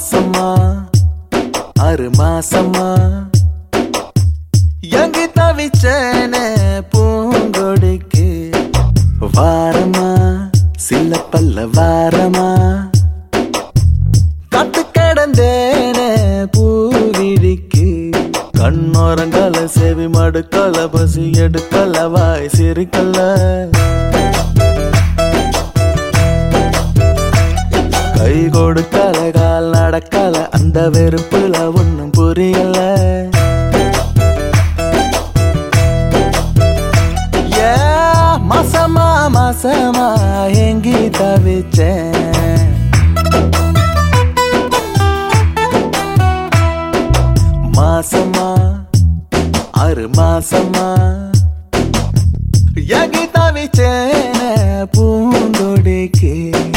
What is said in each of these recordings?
மாசமா ஆறு மாசமா எங்கு தவிச்சேனே பூங்கொடிக்கு வாரமா சில பல்ல வாரமா கத்து கிடந்தேனே பூவிழிக்கு கண்ணோரங்கல செவி மடுக்கல பசி எடுக்கல வாய் சிரிக்கல கை கொடுக்கல கால் நடக்கல அந்த வெறுப்புல ஒண்ணும் புரியல ஏ மாசமா மாசமா எங்கி தவிச்சேன் மாசமா ஆறு மாசமா எங்கி தவிச்சேன் பூங்கொடிக்கு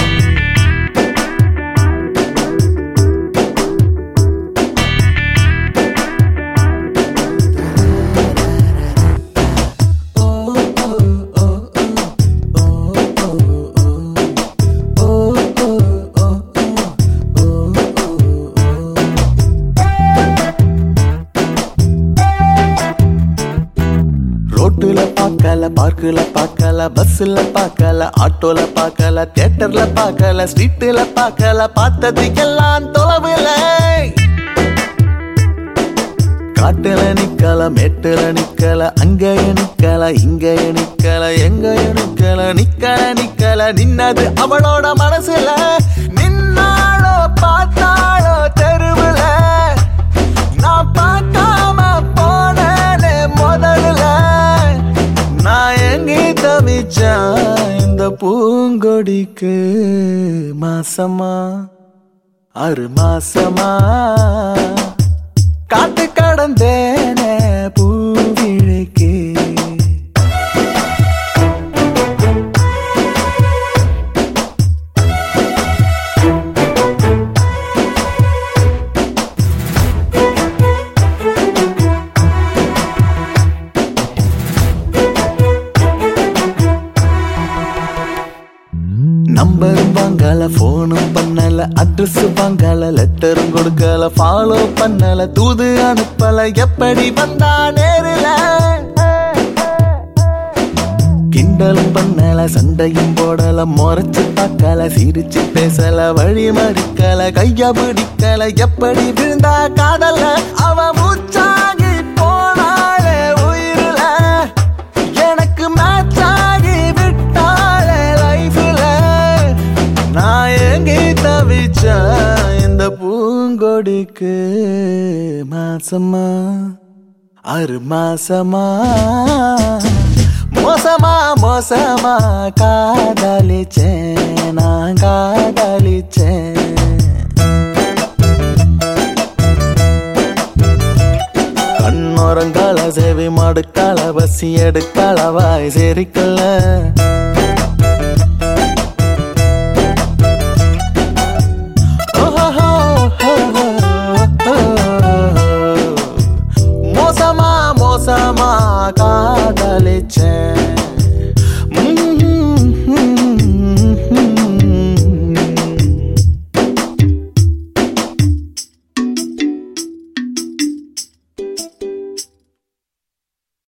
ரோட்டுல பார்க்கல பார்க்குல பார்க்கல பஸ்ல பார்க்கல ஆட்டோல பார்க்கல தியேட்டர்ல பார்க்கல ஸ்ட்ரீட்ல பார்க்கல பார்த்ததுக்கெல்லாம் தொலைவுல காட்டுல நிக்கல மேட்டுல நிக்கல அங்கய நிக்கல இங்கய நிக்கல எங்கய நிக்கல நிக்கல நிக்கல நின்னது அவளோட மனசுல நின்னாளோ பார்த்தாளோ தெருவுல நான் பார்க்காம போனேனே முதல்ல நான் எங்கே தவிச்சேன் இந்த பூங்கொடிக்கு மாசமா ஆறு மாசமா காத்து கடந்தேனே பூவிழிக்கு நம்பரும் வாங்கல போனும் பண்ணல அட்ரஸ் வாங்கல லெட்டரும் கொடுக்கல ஃபாலோ பண்ணல தூது அனுப்பல எப்படி வந்தா நேரில கிண்டலும் பண்ணல சண்டையும் போடல முறைச்சு பார்க்கல சிரிச்சு பேசல வழி மறிக்கல கைய பிடிக்கல எப்படி விழுந்தா காதல அவ மூச்சாகி போனாளே உயிரில எனக்கு மேட்ச் ஆகி விட்டாளே லைஃப்ல நான் எங்கே தவிச்சேன் இந்த பூங்கொடிக்கு மாசமா ஆறு மாசமா மோசமா மோசமா காதலிச்சேன் நான் காதலிச்சேன் கண்ணோரங்கால சேவை மடுக்கால பசி எடுக்கால வாய் சேரிக்கல மோசமா மோசமா காதலிச்சேன்